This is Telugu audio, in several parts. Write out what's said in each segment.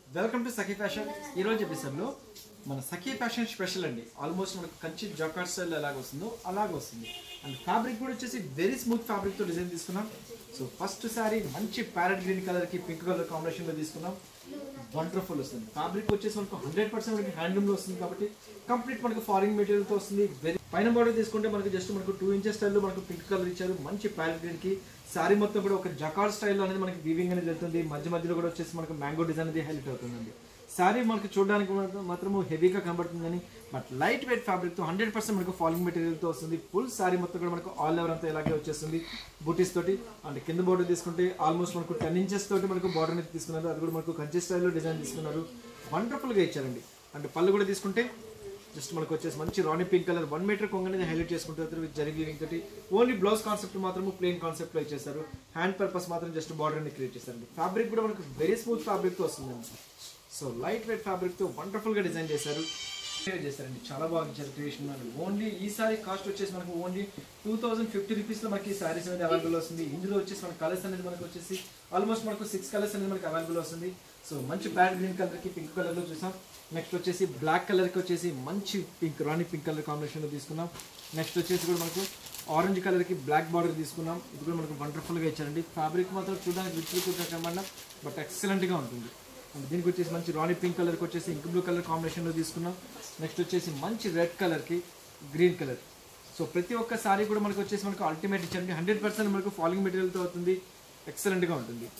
వెల్కమ్ టు సఖీ ఫ్యాషన్ ఈ రోజు ఎపిసోడ్ లో మన సఖీ ఫ్యాషన్ స్పెషల్ అండి ఆల్మోస్ట్ మనకు కంచి జాకార్డ్ స్టైల్ ఎలాగ వస్తుందో అలాగ వస్తుంది అండ్ ఫ్యాబ్రిక్ కూడా వచ్చేసి వెరీ స్మూత్ ఫ్యాబ్రిక్ తో డిజైన్ తీసుకున్నాం సో ఫస్ట్ సారీ మంచి ప్యారెట్ గ్రీన్ కలర్ కి పింక్ కలర్ కాంబినేషన్ లో తీసుకున్నాం వండర్ఫుల్ వస్తుంది ఫ్యాబ్రిక్ వచ్చేసి మనకు హండ్రెడ్ పర్సెంట్ మనకి హ్యాండ్లూమ్ లో వస్తుంది కాబట్టి కంప్లీట్ మనకు ఫారిన్ మెటీరియల్ తో వస్తుంది వెరీ పైన బార్డర్ తీసుకుంటే మనకి జస్ట్ మనకు టూ ఇంచెస్ స్టైల్లో మనకు పింక్ కలర్ ఇచ్చారు మంచి ప్యారెట్ గ్రీన్ కి సారీ మొత్తం కూడా ఒక జకార్డ్ స్టైల్ అనేది మనకి వీవింగ్ అనేది వెళ్తుంది మధ్య మధ్యలో కూడా వచ్చేసి మనకు మ్యాంగో డిజైన్ అనేది హైలైట్ అవుతుందండి సారీ మనకి చూడడానికి మాత్రం- మాత్రము హెవీగా కనబడుతుందని బట్ లైట్ వెయిట్ ఫ్యాబ్రిక్ తో హండ్రెడ్ పర్సెంట్ మనకు ఫాలింగ్ మెటీరియల్ తో వస్తుంది ఫుల్ సారీ మొత్తం కూడా మనకు ఆల్ ఓవర్ అంతా ఇలాగే వచ్చేస్తుంది బూటీస్ తోటి అండ్ కింద బార్డర్ తీసుకుంటే ఆల్మోస్ట్ మనకు టెన్ ఇంచెస్ తోటి మనకు బార్డర్ అనేది తీసుకున్నారు అది కూడా మనకు కంచి స్టైల్లో డిజైన్ తీసుకున్నారు వండర్ఫుల్ గా ఇచ్చారండి అండ్ పళ్ళు కూడా తీసుకుంటే జస్ట్ మనకు వచ్చేసి మంచి రాణి పింక్ కలర్ వన్ మీటర్ కొంగ అనేది హైలైట్ చేసుకుంటారు విత్ జరీ వీవింగ్ తోటి ఓన్లీ బ్లౌజ్ కాన్సెప్ట్ మాత్రం ప్లెయిన్ కాన్సెప్ట్ లో ఇచ్చేసారు హ్యాండ్ పర్పస్ మాత్రం జస్ట్ బార్డర్ ని క్రియేట్ చేశారు ఫ్యాబ్రిక్ కూడా మనకు వెరీ స్మూత్ ఫ్యాబ్రిక్ తో వస్తుందండి సో లైట్ వెయిట్ ఫ్యాబ్రిక్ తో వండర్ఫుల్ గా డిజైన్ చేశారు Create చేశారండి చాలా బాగా ఇచ్చారు క్రియేషన్ ఓన్లీ ఈ సారీ కాస్ట్ వచ్చేసి మనకు only two thousand fifty rupees లో మనకి సారీస్ అనేది అవైలబుల్ వస్తుంది ఇందులో వచ్చేసి మన కలర్స్ అనేది మనకు వచ్చేసి ఆల్మోస్ట్ మనకు సిక్స్ కలర్స్ అనేది మనకి అవైలబుల్ వస్తుంది సో మంచి ప్యారెట్ గ్రీన్ కలర్ కి పింక్ కలర్ లో చూసాం నెక్స్ట్ వచ్చేసి బ్లాక్ కలర్ కి వచ్చేసి మంచి పింక్ రాణి పింక్ కలర్ కాంబినేషన్ లో తీసుకున్నాం నెక్స్ట్ వచ్చేసి కూడా మనకు ఆరెంజ్ కలర్ కి బ్లాక్ బార్డర్ తీసుకున్నాం ఇది కూడా మనకు వండర్ఫుల్ గా ఇచ్చారండి ఫ్యాబ్రిక్ మాత్రం చూడడానికి రిచ్ కనబడినా బట్ ఎక్సలెంట్ గా ఉంటుంది అండ్ దీనికి వచ్చేసి మంచి రాణి పింక్ కలర్కి వచ్చేసి ఇంక్ బ్లూ కలర్ కాంబినేషన్లో తీసుకున్నాం నెక్స్ట్ వచ్చేసి మంచి రెడ్ కలర్కి గ్రీన్ కలర్ సో ప్రతి ఒక్క సారీ కూడా మనకు వచ్చేసి మనకు అల్టిమేట్ ఇచ్చండి హండ్రెడ్ పర్సెంట్ మనకు ఫాలింగ్ మెటీరియల్తో అవుతుంది ఎక్సలెంట్గా ఉంటుంది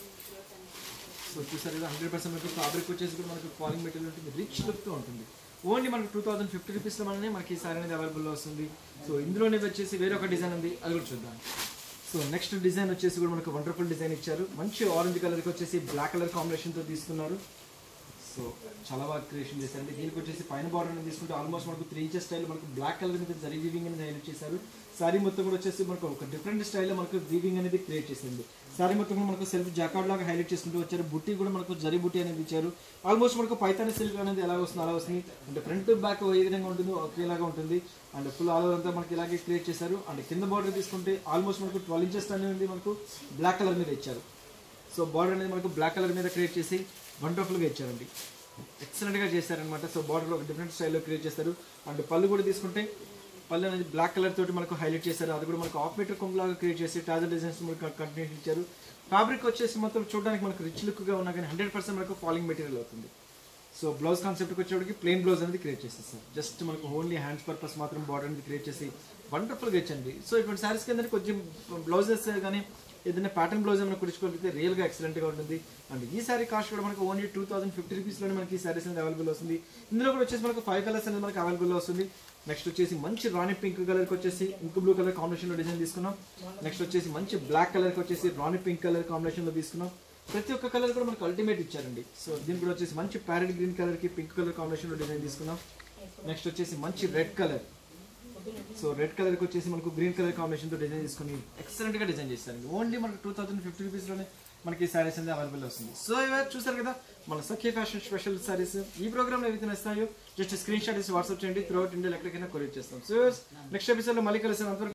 సో చూసారు కదా హండ్రెడ్ పర్సెంట్ మనకు ఫ్యాబ్రిక్ వచ్చేసి కూడా మనకు ఫాలింగ్ మెటీరియల్ ఉంటుంది రిచ్ లుక్తో ఉంటుంది ఓన్లీ మనకు టూ థౌసండ్ ఫిఫ్టీ రూపీస్లో మననే మనకి ఈ సారీ అనేది అవైలబుల్లో వస్తుంది సో ఇందులోనే వచ్చేసి వేరే ఒక డిజైన్ ఉంది అది కూడా చూద్దాం సో నెక్స్ట్ డిజైన్ వచ్చేసి కూడా మనకు వండర్ఫుల్ డిజైన్ ఇచ్చారు మంచి ఆరెంజ్ కలర్కి వచ్చేసి బ్లాక్ కలర్ కాంబినేషన్తో తీసుకున్నారు సో చాలా బాగా క్రియేషన్ చేశారండి దీనికి వచ్చేసి పైన బార్డర్ అనేది తీసుకుంటే ఆల్మోస్ట్ మనకు త్రీ ఇంచెస్ స్టైల్ మనకు బ్లాక్ కలర్ మీద జరీ వీవింగ్ అనేది హైలైట్ చేశారు సారీ మొత్తం కూడా వచ్చేసి మనకు ఒక డిఫరెంట్ స్టైల్లో మనకు వీవింగ్ అనేది క్రియేట్ చేసింది సారీ మొత్తం కూడా మనకు సెల్ఫ్ జాకార్డ్ లాగా హైలైట్ చేసుకుంటూ వచ్చారు బుట్టి కూడా మనకు జరీ బుట్టి అనేది ఇచ్చారు ఆల్మోస్ట్ మనకు పైతాని సిల్క్ అనేది ఎలా వస్తుంది అలా వస్తుంది అంటే ఫ్రంట్ బ్యాక్ ఏ విధంగా ఉంటుందో ఒకేలాగా ఉంటుంది అండ్ ఫుల్ ఆల్ ఓవర్ అంతా మనకి ఇలాగే క్రియేట్ చేశారు అండ్ కింద బార్డర్ తీసుకుంటే ఆల్మోస్ట్ మనకు ట్వెల్వ్ ఇంచెస్ అనేది మనకు బ్లాక్ కలర్ మీద ఇచ్చారు సో బార్డర్ అనేది మనకు బ్లాక్ కలర్ మీద క్రియేట్ చేసి వండర్ఫుల్గా ఇచ్చారండి ఎక్సలెంట్గా చేశారనమాట సో బార్డర్లో ఒక డిఫరెంట్ స్టైల్లో క్రియేట్ చేస్తారు అండ్ పళ్ళు కూడా తీసుకుంటే పళ్ళు అనేది బ్లాక్ కలర్ తోటి మనకు హైలైట్ చేశారు అది కూడా మనకు హాఫ్ మీటర్ కొంగులాగా క్రియేట్ చేసి టాజర్ డిజైన్స్ మనకు కంటిన్యూషన్ ఇచ్చారు ఫ్యాబ్రిక్ వచ్చేసి మొత్తం చూడడానికి మనకు రిచ్ లుక్గా ఉన్నా కానీ హండ్రెడ్ పర్సెంట్ మనకు ఫాలింగ్ మెటీరియల్ అవుతుంది సో బ్లౌజ్ కాన్సెప్ట్కి వచ్చేటికి ప్లెయిన్ బ్లౌజ్ అనేది క్రియేట్ చేసేస్తారు జస్ట్ మనకు ఓన్లీ హ్యాండ్స్ పర్పస్ మాత్రం బార్డర్ అనేది క్రియేట్ చేసి వండర్ఫుల్గా ఇచ్చండి సో ఇటువంటి శారీస్ కింద కొంచెం బ్లౌజెస్ కానీ ఏదైనా ప్యాటర్న్ బ్లౌజ్ ఏమైనా కుడుచుకోగలిగితే రియల్గా ఎక్సలెంట్గా ఉంటుంది అండ్ ఈ సారీ కాస్ట్ కూడా మనకు ఓన్లీ టూ థౌసండ్ ఫిఫ్టీ రూపీస్లోనే మనకి ఈ సారీస్ అనేది అవైలబుల్ వస్తుంది ఇందులో కూడా వచ్చేసి మనకు ఫైవ్ కలర్స్ అనేది మనకి అవైలబుల్ వస్తుంది నెక్స్ట్ వచ్చేసి మంచి రాణి పింక్ కలర్కి వచ్చేసి ఇంక్ బ్లూ కలర్ కాంబినేషన్లో డిజైన్ తీసుకున్నాం నెక్స్ట్ వచ్చేసి మంచి బ్లాక్ కలర్కి వచ్చేసి రాణి పింక్ కలర్ కాంబినేషన్లో తీసుకున్నాం ప్రతి ఒక్క కలర్ కూడా మనకు అల్టిమేట్ ఇచ్చారండి సో దీనికి కూడా వచ్చేసి మంచి ప్యారెట్ గ్రీన్ కలర్కి పింక్ కలర్ కాంబినేషన్లో డిజైన్ తీసుకున్నాం నెక్స్ట్ వచ్చేసి మంచి red colour so red colour కి వచ్చేసి మనకు గ్రీన్ కలర్ కాంబినేషన్ తో డిజైన్ చేసుకుని ఎక్సలెంట్ గా డిజైన్ చేశారండి ఓన్లీ మనకు టూ థౌసండ్ ఫిఫ్టీ రూపీస్ లోనే మనకి సారీస్ అనేది అవైలబుల్ వస్తుంది సో ఇవాళ చూసారు కదా మన సఖ్య ఫ్యాషన్ స్పెషల్ సారీస్ ఈ ప్రోగ్రామ్ లో ఏవైతే నస్తాయో జస్ట్ స్క్రీన్ షాట్ ఇసి వాట్సాప్ చేయండి త్రూ అవుట్ ఇండియా ఎక్కడికైనా కొరియర్ చేస్తాం సో నెక్స్ట్ ఎపిసోడ్ లో మళ్ళీ కలిసి